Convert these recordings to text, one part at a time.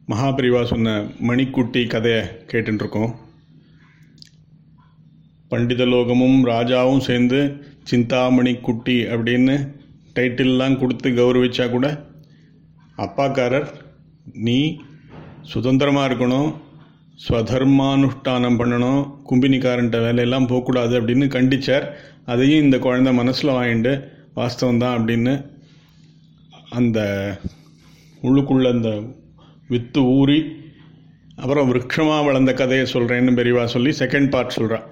மகாபிரிவா சொன்ன மணிக்குட்டி கதையை கேட்டுருக்கோம் பண்டித லோகமும் ராஜாவும் சேர்ந்து சிந்தாமணி குட்டி அப்படின்னு டைட்டில்லாம் கொடுத்து கௌரவிச்சா கூட அப்பாக்காரர் நீ சுதந்திரமாக இருக்கணும் ஸ்வதர்மானுஷ்டானம் பண்ணணும் கும்பினிக்காரன்ட்ட வேலையெல்லாம் போகக்கூடாது அப்படின்னு கண்டிச்சார் அதையும் இந்த குழந்தை மனசில் வாங்கிட்டு வாஸ்தவம் தான் அப்படின்னு அந்த உள்ளுக்குள்ள அந்த வித்து ஊறி அப்புறம் விரக்ஷமாக வளர்ந்த கதையை சொல்கிறேன்னு பெரியவா சொல்லி செகண்ட் பார்ட் சொல்கிறான்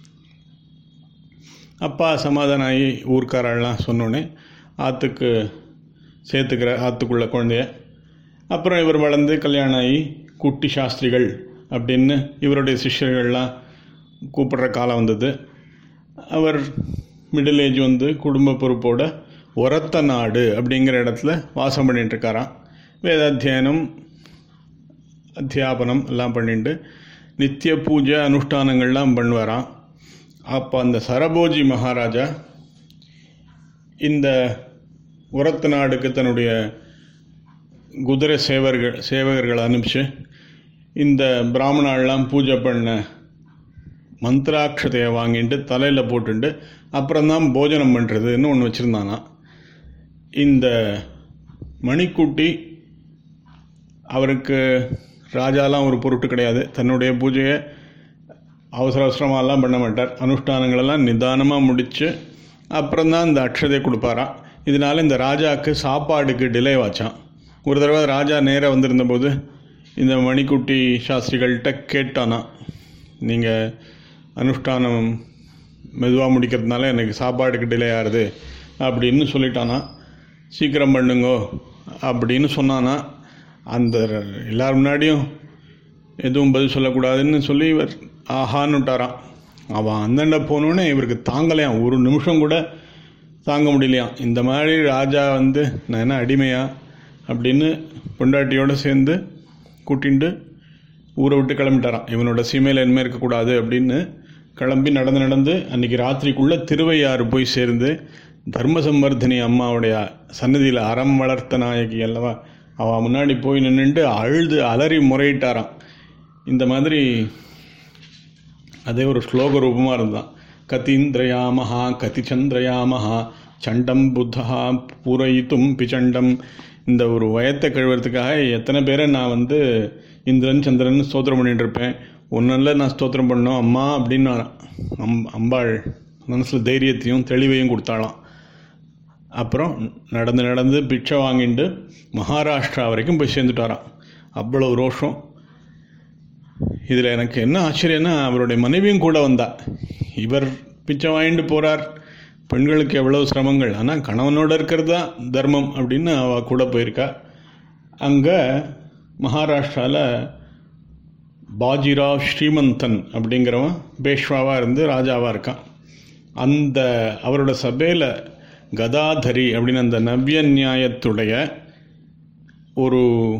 அப்பா சமாதானம் ஆகி ஊர்க்காரெல்லாம் சொன்னோடனே ஆற்றுக்கு சேர்த்துக்கிற ஆற்றுக்குள்ள குழந்தைய அப்புறம் இவர் வளர்ந்து கல்யாணம் ஆகி குட்டி சாஸ்திரிகள் அப்படின்னு இவருடைய சிஷ்யர்கள்லாம் கூப்பிடுற காலம் வந்தது அவர் மிடில் ஏஜ் வந்து குடும்ப பொறுப்போட ஒரத்த நாடு அப்படிங்கிற இடத்துல வாசம் பண்ணிட்டு இருக்காராம் வேதாத்தியனம் அத்தியாபனம் எல்லாம் பண்ணிட்டு நித்திய பூஜை அனுஷ்டானங்கள்லாம் பண்ணுவாராம் அப்போ அந்த சரபோஜி மகாராஜா இந்த உரத்த நாடுக்கு தன்னுடைய குதிரை சேவர்கள் சேவகர்களை அனுப்பிச்சு இந்த பிராமணாலாம் பூஜை பண்ண மந்திராட்சதையை வாங்கிட்டு தலையில் போட்டுட்டு அப்புறம்தான் போஜனம் பண்ணுறதுன்னு ஒன்று வச்சுருந்தானா இந்த மணிக்குட்டி அவருக்கு ராஜாலாம் ஒரு பொருட்டு கிடையாது தன்னுடைய பூஜையை அவசர அவசரமாலாம் பண்ண மாட்டார் அனுஷ்டானங்களெல்லாம் நிதானமாக முடித்து அப்புறம்தான் இந்த அக்ஷதை கொடுப்பாராம் இதனால் இந்த ராஜாவுக்கு சாப்பாடுக்கு டிலே ஆச்சான் ஒரு தடவை ராஜா நேராக வந்திருந்தபோது இந்த மணிக்குட்டி சாஸ்திரிகள்கிட்ட கேட்டானா நீங்கள் அனுஷ்டானம் மெதுவாக முடிக்கிறதுனால எனக்கு சாப்பாடுக்கு டிலே ஆகுது அப்படின்னு சொல்லிட்டானா சீக்கிரம் பண்ணுங்கோ அப்படின்னு சொன்னானா அந்த எல்லார் முன்னாடியும் எதுவும் பதில் சொல்லக்கூடாதுன்னு சொல்லி இவர் ஆஹான்னு விட்டாரான் அவன் அந்தண்ட போனோடனே இவருக்கு தாங்கலையாம் ஒரு நிமிஷம் கூட தாங்க முடியலையாம் இந்த மாதிரி ராஜா வந்து நான் என்ன அடிமையா அப்படின்னு பொண்டாட்டியோடு சேர்ந்து கூட்டிண்டு ஊரை விட்டு கிளம்பிட்டாரான் இவனோட சீமையில் இனிமேல் இருக்கக்கூடாது அப்படின்னு கிளம்பி நடந்து நடந்து அன்றைக்கி ராத்திரிக்குள்ளே திருவையாறு போய் சேர்ந்து தர்ம சம்பர்தினி அம்மாவுடைய சன்னதியில் அறம் வளர்த்த நாயகி அல்லவா அவள் முன்னாடி போய் நின்றுட்டு அழுது அலறி முறையிட்டாராம் இந்த மாதிரி அதே ஒரு ஸ்லோக ரூபமாக இருந்தான் கதீந்திரயாமஹா கதிச்சந்திரயாமஹா சண்டம் புத்தா பூரயித்தும் பிச்சண்டம் இந்த ஒரு வயத்தை கழுவுறதுக்காக எத்தனை பேரை நான் வந்து இந்திரன் சந்திரன் ஸ்தோத்திரம் பண்ணிட்டு இருப்பேன் ஒன்றில் நான் ஸ்தோத்திரம் பண்ணோம் அம்மா அப்படின்னு நான் அம் அம்பாள் மனசில் தைரியத்தையும் தெளிவையும் கொடுத்தாளாம் அப்புறம் நடந்து நடந்து பிச்சை வாங்கிட்டு மகாராஷ்டிரா வரைக்கும் போய் சேர்ந்துட்டாராம் அவ்வளோ ரோஷம் இதில் எனக்கு என்ன ஆச்சரியன்னா அவருடைய மனைவியும் கூட வந்தா இவர் பிச்சை வாங்கிட்டு போகிறார் பெண்களுக்கு எவ்வளோ சிரமங்கள் ஆனால் கணவனோட இருக்கிறது தான் தர்மம் அப்படின்னு அவள் கூட போயிருக்கா அங்கே மகாராஷ்டிராவில் பாஜிராவ் ஸ்ரீமந்தன் அப்படிங்கிறவன் பேஷ்வாவாக இருந்து ராஜாவாக இருக்கான் அந்த அவரோட சபையில் கதாதரி அப்படின்னு அந்த நவ்ய நியாயத்துடைய ஒரு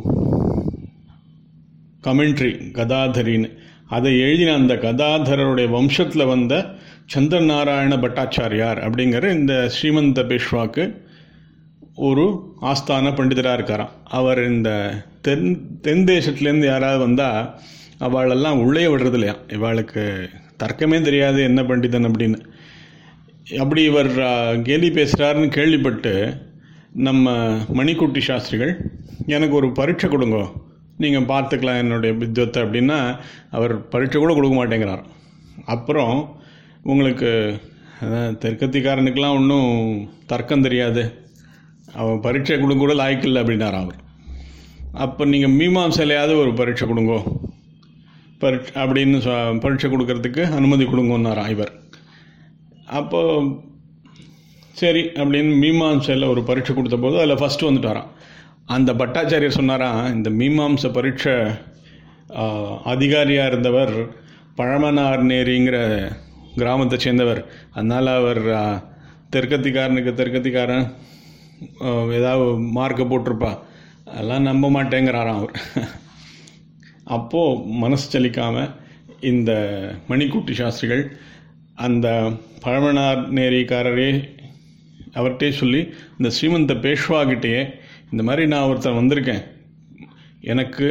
கமெண்ட்ரி கதாதரின்னு அதை எழுதின அந்த கதாதரருடைய வம்சத்தில் வந்த சந்திரநாராயண பட்டாச்சாரியார் அப்படிங்கிற இந்த ஸ்ரீமந்த பேஷ்வாக்கு ஒரு ஆஸ்தான பண்டிதராக இருக்காராம் அவர் இந்த தென் தென் தேசத்துலேருந்து யாராவது வந்தால் அவளெல்லாம் உள்ளே விடுறது இல்லையா இவளுக்கு தர்க்கமே தெரியாது என்ன பண்டிதன் அப்படின்னு அப்படி இவர் கேலி பேசுகிறாருன்னு கேள்விப்பட்டு நம்ம மணிக்குட்டி சாஸ்திரிகள் எனக்கு ஒரு பரீட்சை கொடுங்க நீங்கள் பார்த்துக்கலாம் என்னுடைய வித்வத்தை அப்படின்னா அவர் பரீட்சை கூட கொடுக்க மாட்டேங்கிறார் அப்புறம் உங்களுக்கு அதான் தெற்கத்திக்காரனுக்கெலாம் ஒன்றும் தர்க்கம் தெரியாது அவன் பரீட்சை கொடுக்க கூட லாய்க்கில்லை அப்படின்னார் அவர் அப்போ நீங்கள் மீமாம்சையிலையாவது ஒரு பரீட்சை கொடுங்கோ பரீட்சை அப்படின்னு சொ பரீட்சை கொடுக்கறதுக்கு அனுமதி கொடுங்கன்னாராம் இவர் அப்போ சரி அப்படின்னு மீமாம்சையில் ஒரு பரீட்சை கொடுத்த போது அதில் ஃபஸ்ட்டு வந்துட்டாராம் அந்த பட்டாச்சாரியர் சொன்னாராம் இந்த மீமாம்ச பரீட்சை அதிகாரியாக இருந்தவர் பழமனார் நேரிங்கிற கிராமத்தை சேர்ந்தவர் அதனால் அவர் தெற்கத்திக்காரனுக்கு தெற்கத்திக்காரன் ஏதாவது மார்க்கை போட்டிருப்பா அதெல்லாம் நம்ப மாட்டேங்கிறாராம் அவர் அப்போது மனசு சலிக்காமல் இந்த மணிக்குட்டி சாஸ்திரிகள் அந்த பழமனார் நேரிக்காரரே அவர்கிட்டே சொல்லி இந்த ஸ்ரீமந்த பேஷ்வாகிட்டேயே இந்த மாதிரி நான் ஒருத்தன் வந்திருக்கேன் எனக்கு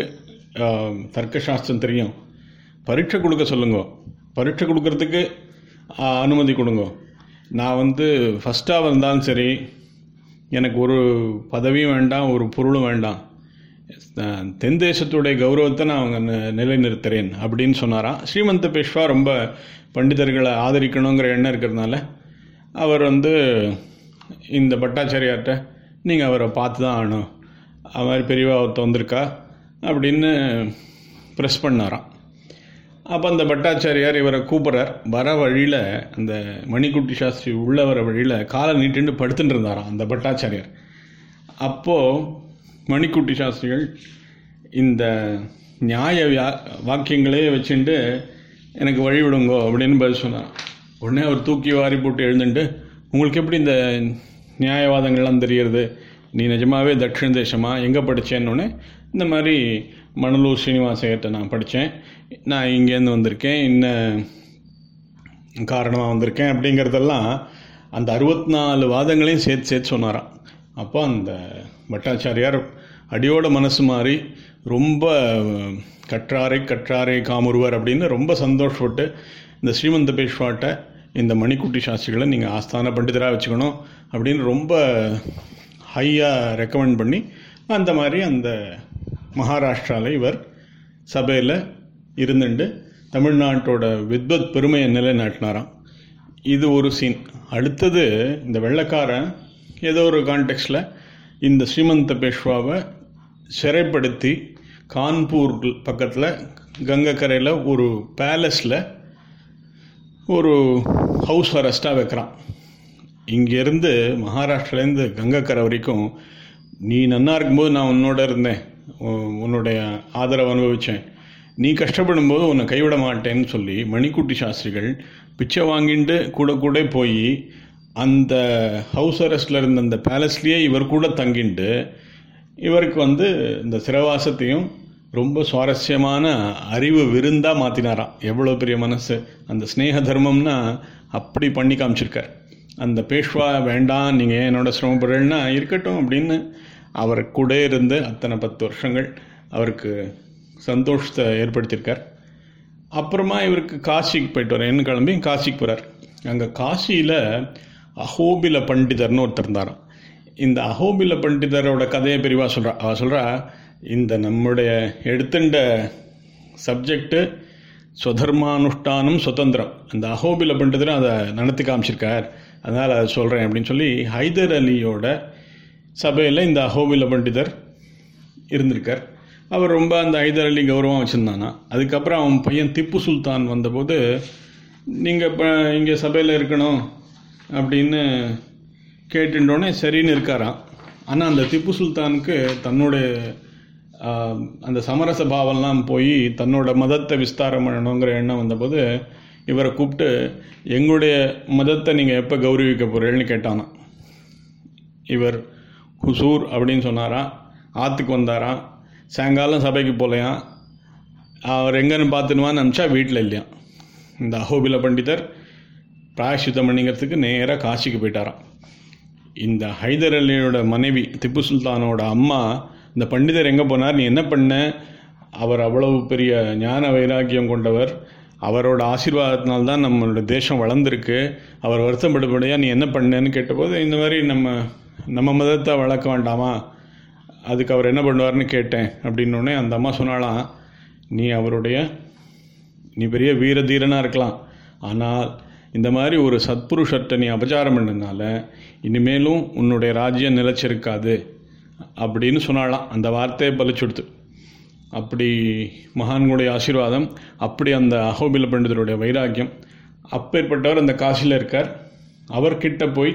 ஆஹ், தர்க்கசாஸ்திரம் தெரியும் பரீட்சை கொடுக்க சொல்லுங்க பரீட்சை கொடுக்கறதுக்கு ஆஹ், அனுமதி கொடுங்க நான் வந்து ஃபஸ்ட்டாக வந்தாலும் சரி எனக்கு ஒரு பதவியும் வேண்டாம் ஒரு பொருளும் வேண்டாம் அஹ், தென் தேசத்துடைய கௌரவத்தை நான் அவங்க நி- நிலைநிறுத்துறேன் அப்படின்னு சொன்னாராம் ஸ்ரீமந்த பேஷ்வா ரொம்ப பண்டிதர்களை ஆதரிக்கணுங்கிற எண்ணம் இருக்கிறதுனால அவர் வந்து இந்த பட்டாச்சாரியார்கிட்ட நீங்கள் அவரை பார்த்து தான் ஆகணும் அது மாதிரி பெரியவா ஒருத்த வந்திருக்கா அப்படின்னு ப்ரெஸ் பண்ணாராம் அப்போ அந்த பட்டாச்சாரியார் இவரை கூப்பிட்றார் வர வழியில் அந்த மணிக்குட்டி சாஸ்திரி உள்ள வர வழியில் காலை நீட்டிண்டு படுத்துட்டு இருந்தாராம் அந்த பட்டாச்சாரியார் அப்போது மணிக்குட்டி சாஸ்திரிகள் இந்த நியாய வியா வாக்கியங்களே வச்சுட்டு எனக்கு வழி விடுங்கோ அப்படின்னு பதில் சொன்னார் உடனே அவர் தூக்கி வாரி போட்டு எழுந்துட்டு உங்களுக்கு எப்படி இந்த நியாயவாதங்கள்லாம் தெரியறது நீ நிஜமாவே தட்சிண தேசமா எங்கே படித்தேன்னொடனே இந்த மாதிரி மணலூர் ஸ்ரீனிவாசையர்கிட்ட நான் படித்தேன் நான் இங்கேருந்து வந்திருக்கேன் இன்ன காரணமாக வந்திருக்கேன் அப்படிங்கிறதெல்லாம் அந்த அறுபத்தி நாலு வாதங்களையும் சேர்த்து சேர்த்து சொன்னாராம் அப்போ அந்த பட்டாச்சாரியார் அடியோட மனசு மாறி ரொம்ப கற்றாரை கற்றாரை காமுருவர் அப்படின்னு ரொம்ப சந்தோஷப்பட்டு இந்த ஸ்ரீமந்த பேஷ்வாட்ட இந்த மணிக்குட்டி சாஸ்திரிகளை நீங்கள் ஆஸ்தான பண்டிதராக வச்சுக்கணும் அப்படின்னு ரொம்ப ஹையாக ரெக்கமெண்ட் பண்ணி அந்த மாதிரி அந்த மகாராஷ்டிராவில் இவர் சபையில் இருந்துட்டு தமிழ்நாட்டோட வித்வத் பெருமையை நிலைநாட்டினாராம் இது ஒரு சீன் அடுத்தது இந்த வெள்ளைக்காரன் ஏதோ ஒரு கான்டெக்ஸ்டில் இந்த ஸ்ரீமந்த பேஷ்வாவை சிறைப்படுத்தி கான்பூர் பக்கத்தில் கங்கக்கரையில் ஒரு பேலஸில் ஒரு ஹவுஸ் அரெஸ்ட்டாக வைக்கிறான் இங்கேருந்து மகாராஷ்டிராலேருந்து கங்கக்கரை வரைக்கும் நீ நன்னா இருக்கும்போது நான் உன்னோட இருந்தேன் உ- உன்னுடைய ஆதரவு அனுபவித்தேன் நீ கஷ்டப்படும்போது உன்னை கைவிட மாட்டேன்னு சொல்லி மணிக்குட்டி சாஸ்திரிகள் பிச்சை வாங்கிட்டு கூட கூட போய் அந்த ஹவுஸ் அரெஸ்டில் இருந்த அந்த பேலஸ்லேயே இவர் கூட தங்கிட்டு இவருக்கு வந்து இந்த சிரவாசத்தையும் ரொம்ப சுவாரஸ்யமான அறிவு விருந்தாக மாற்றினாராம் எவ்வளோ பெரிய மனசு அந்த ஸ்நேக தர்மம்னா அப்படி பண்ணி காமிச்சிருக்கார் அந்த பேஷ்வா வேண்டாம் நீங்கள் ஏன் என்னோட சிரமப்படுறேன்னா இருக்கட்டும் அப்படின்னு அவர் கூட இருந்து அத்தனை பத்து வருஷங்கள் அவருக்கு சந்தோஷத்தை ஏற்படுத்தியிருக்கார் அப்புறமா இவருக்கு காசிக்கு போயிட்டு வரேன்னு கிளம்பி காசிக்கு போகிறார் அங்கே காசியில் அஹோபில பண்டிதர்னு ஒருத்தர் இருந்தாராம் இந்த அஹோபில பண்டிதரோட கதையை பெரியவா சொல்கிறா அவ சொல்கிறா இந்த நம்முடைய எடுத்துட்ட சப்ஜெக்டு ஸ்வதர்மானுஷ்டானம் சுதந்திரம் அந்த அஹோபில பண்டிதரும் அதை நடத்தி காமிச்சிருக்கார் அதனால் அதை சொல்கிறேன் அப்படின்னு சொல்லி ஹைதர் அலியோட சபையில் இந்த அஹோபில பண்டிதர் இருந்திருக்கார் அவர் ரொம்ப அந்த ஹைதர் அலி கௌரவம் வச்சுருந்தானா அதுக்கப்புறம் அவன் பையன் திப்பு சுல்தான் வந்தபோது நீங்கள் இப்போ இங்கே சபையில் இருக்கணும் அப்படின்னு கேட்டுட்டோன்னே சரின்னு இருக்காராம் ஆனால் அந்த திப்பு சுல்தானுக்கு தன்னுடைய ஆஹ், அந்த சமரச பாவம்லாம் போய் தன்னோட மதத்தை விஸ்தாரம் பண்ணணுங்கிற எண்ணம் வந்தபோது இவரை கூப்பிட்டு எங்களுடைய மதத்தை நீங்கள் எப்போ கௌரவிக்க போகிறீங்கன்னு கேட்டானாம் இவர் ஹுசூர் அப்படின்னு சொன்னாராம் ஆற்றுக்கு வந்தாராம் சாயங்காலம் சபைக்கு போகலையாம் அவர் எங்கன்னு பார்த்துனுவான்னு அனுப்பிச்சா வீட்டில் இல்லையாம் இந்த அஹோபில பண்டிதர் பிராயசித்தம் பண்ணிக்கிறதுக்கு நேராக காசிக்கு போயிட்டாராம் இந்த ஹைதர் அலியோட மனைவி திப்பு சுல்தானோட அம்மா இந்த பண்டிதர் எங்கே போனார் நீ என்ன பண்ண அவர் அவ்வளவு பெரிய ஞான வைராக்கியம் கொண்டவர் அவரோட ஆசீர்வாதத்தினால்தான் தான் நம்மளோட தேசம் வளர்ந்துருக்கு அவர் வருத்தப்படும்படியாக நீ என்ன பண்ணேன்னு கேட்டபோது இந்த மாதிரி நம்ம நம்ம மதத்தை வளர்க்க வேண்டாமா அதுக்கு அவர் என்ன பண்ணுவார்னு கேட்டேன் அப்படின்னோடனே அந்த அம்மா சொன்னாலாம் நீ அவருடைய நீ பெரிய வீர தீரனாக இருக்கலாம் ஆனால் இந்த மாதிரி ஒரு சத்புருஷர்கிட்ட நீ அபச்சாரம் பண்ணதுனால இனிமேலும் உன்னுடைய ராஜ்யம் நிலைச்சிருக்காது அப்படின்னு சொன்னாலாம் அந்த வார்த்தையை பலிச்சுடுத்து அப்படி மகான்களுடைய ஆசீர்வாதம் அப்படி அந்த அஹோபில பண்டிதருடைய வைராக்கியம் அப்பேற்பட்டவர் அந்த காசியில் இருக்கார் அவர்கிட்ட போய்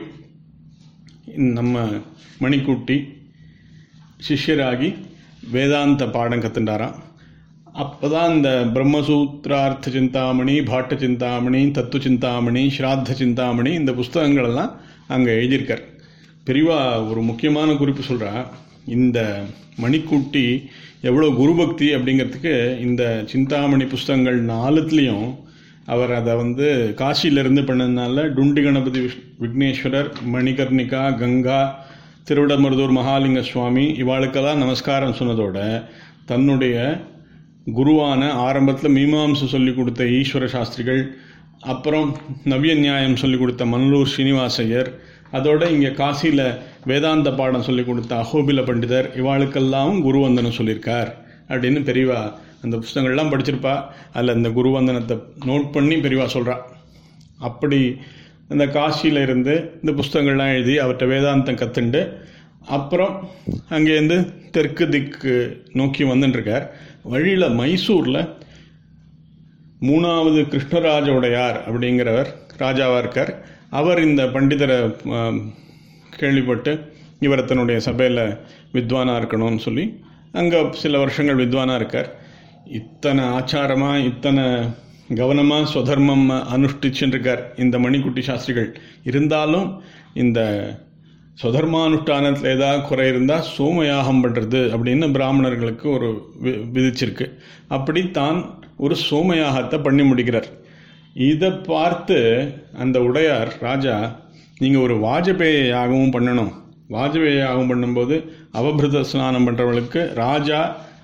நம்ம மணிக்கூட்டி சிஷ்யராகி வேதாந்த பாடம் கற்றுண்டாராம் அப்போ தான் இந்த பிரம்மசூத்ரார்த்த சிந்தாமணி பாட்ட சிந்தாமணி தத்துவ சிந்தாமணி ஸ்ராத்த சிந்தாமணி இந்த புஸ்தகங்களெல்லாம் அங்கே எழுதியிருக்கார் பெரியவா ஒரு முக்கியமான குறிப்பு சொல்கிறா இந்த மணிக்கூட்டி எவ்வளோ குருபக்தி அப்படிங்கிறதுக்கு இந்த சிந்தாமணி புஸ்தகங்கள் நாலுத்துலேயும் அவர் அதை வந்து காசியிலேருந்து பண்ணதுனால டுண்டி கணபதி விஷ் விக்னேஸ்வரர் மணிகர்ணிகா கங்கா திருவிடமருதூர் மகாலிங்க சுவாமி இவாளுக்கெல்லாம் நமஸ்காரம் சொன்னதோட தன்னுடைய குருவான ஆரம்பத்தில் மீமாம்சை சொல்லி கொடுத்த ஈஸ்வர சாஸ்திரிகள் அப்புறம் நவ்ய நியாயம் சொல்லி கொடுத்த மல்லூர் ஸ்ரீனிவாசையர் அதோட இங்கே காசியில் வேதாந்த பாடம் சொல்லி கொடுத்த அஹோபில பண்டிதர் இவாளுக்கெல்லாம் குருவந்தனம் சொல்லியிருக்கார் அப்படின்னு பெரியவா அந்த புஸ்தகங்கள்லாம் படிச்சிருப்பா அதில் இந்த குருவந்தனத்தை நோட் பண்ணி பெரியவா சொல்கிறா அப்படி இந்த காசியில் இருந்து இந்த புஸ்தகங்கள்லாம் எழுதி அவர்கிட்ட வேதாந்தம் கற்றுண்டு அப்புறம் அங்கேருந்து தெற்கு திக்கு நோக்கி வந்துட்டுருக்கார் வழியில் மைசூரில் மூணாவது கிருஷ்ணராஜ உடையார் அப்படிங்கிறவர் ராஜாவாக இருக்கார் அவர் இந்த பண்டிதரை ஆம், கேள்விப்பட்டு இவர் தன்னுடைய சபையில் வித்வானாக இருக்கணும்னு சொல்லி அங்கே சில வருஷங்கள் வித்வானாக இருக்கார் இத்தனை ஆச்சாரமாக இத்தனை கவனமாக சுதர்மம் அனுஷ்டிச்சுன்னு இருக்கார் இந்த மணிக்குட்டி சாஸ்திரிகள் இருந்தாலும் இந்த சுதர்மானுஷ்டானத்தில் ஏதாவது குறை இருந்தால் சோமயாகம் பண்ணுறது அப்படின்னு பிராமணர்களுக்கு ஒரு வி- விதிச்சிருக்கு அப்படி தான் ஒரு சோமயாகத்தை பண்ணி முடிக்கிறார் இதை பார்த்து அந்த உடையார் ராஜா நீங்கள் ஒரு வாஜபேய யாகமும் பண்ணணும் வாஜபேய யாகம் பண்ணும்போது அவபிருத ஸ்நானம் பண்ணுறவளுக்கு ராஜா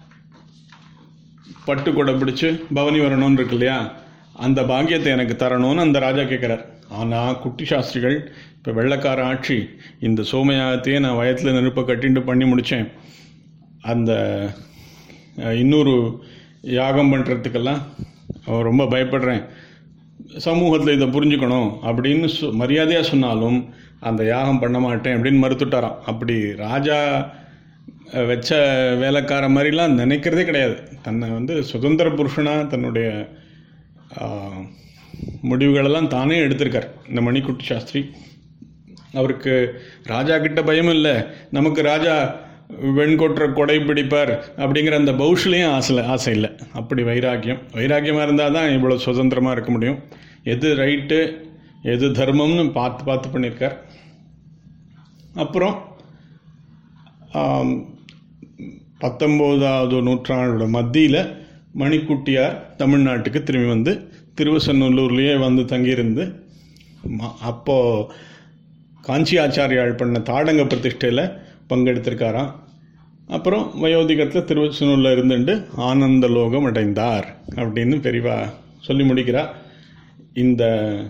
பட்டு கொடை பிடிச்சு பவனி வரணும்னு இருக்கு இல்லையா அந்த பாக்கியத்தை எனக்கு தரணும்னு அந்த ராஜா கேட்குறார் ஆனால் குட்டி சாஸ்திரிகள் இப்போ வெள்ளைக்கார ஆட்சி இந்த சோமயாகத்தையே நான் வயத்தில் நெருப்பை கட்டிட்டு பண்ணி முடித்தேன் அந்த அஹ், இன்னொரு யாகம் பண்ணுறதுக்கெல்லாம் ரொம்ப பயப்படுறேன் சமூகத்தில் இதை புரிஞ்சுக்கணும் அப்படின்னு சொ மரியாதையாக சொன்னாலும் அந்த யாகம் பண்ண மாட்டேன் அப்படின்னு மறுத்துட்டாராம் அப்படி ராஜா அஹ், வச்ச வேலைக்கார மாதிரிலாம் நினைக்கிறதே கிடையாது தன்னை வந்து சுதந்திர புருஷனாக தன்னுடைய ஆஹ், முடிவுகளெல்லாம் தானே எடுத்திருக்கார் இந்த மணிக்குட்டி சாஸ்திரி அவருக்கு ராஜா கிட்ட பயம் இல்லை நமக்கு ராஜா வெண்கொற்ற கொடை பிடிப்பார் அப்படிங்கிற அந்த பௌஷ்லேயும் ஆசை ஆசை இல்லை அப்படி வைராக்கியம் வைராக்கியமாக இருந்தால் தான் இவ்வளோ சுதந்திரமாக இருக்க முடியும் எது ரைட்டு எது தர்மம்னு பார்த்து பார்த்து பண்ணியிருக்கார் அப்புறம் ஆம், பத்தொம்போதாவது நூற்றாண்டோட மத்தியில் மணிக்குட்டியார் தமிழ்நாட்டுக்கு திரும்பி வந்து திருவசநல்லூர்லேயே வந்து தங்கியிருந்து ம- அப்போ காஞ்சி ஆச்சாரியால் பண்ண தாடங்க பிரதிஷ்டையில் பங்கெடுத்திருக்காராம் அப்புறம் வயோதிகத்தில் திருவச்சனூரில் இருந்துட்டு ஆனந்த லோகம் அடைந்தார் அப்படின்னு பெரியவா சொல்லி முடிக்கிறா இந்த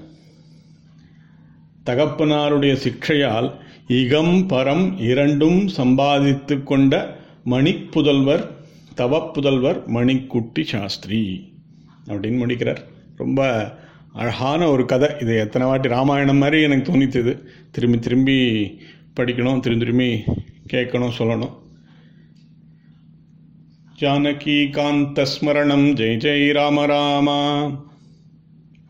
தகப்பனாருடைய சிக்ஷையால் இகம் பரம் இரண்டும் சம்பாதித்து கொண்ட மணிப்புதல்வர் தவப்புதல்வர் மணிக்குட்டி சாஸ்திரி அப்படின்னு முடிக்கிறார் ரொம்ப அழகான ஒரு கதை இது எத்தனை வாட்டி ராமாயணம் மாதிரி எனக்கு தோணித்தது திரும்பி திரும்பி படிக்கணும் திரும்பி திரும்பி கேட்கணும் சொல்லணும் ஜானகி காந்த ஸ்மரணம் ஜெய் ஜெய் ராம ராமா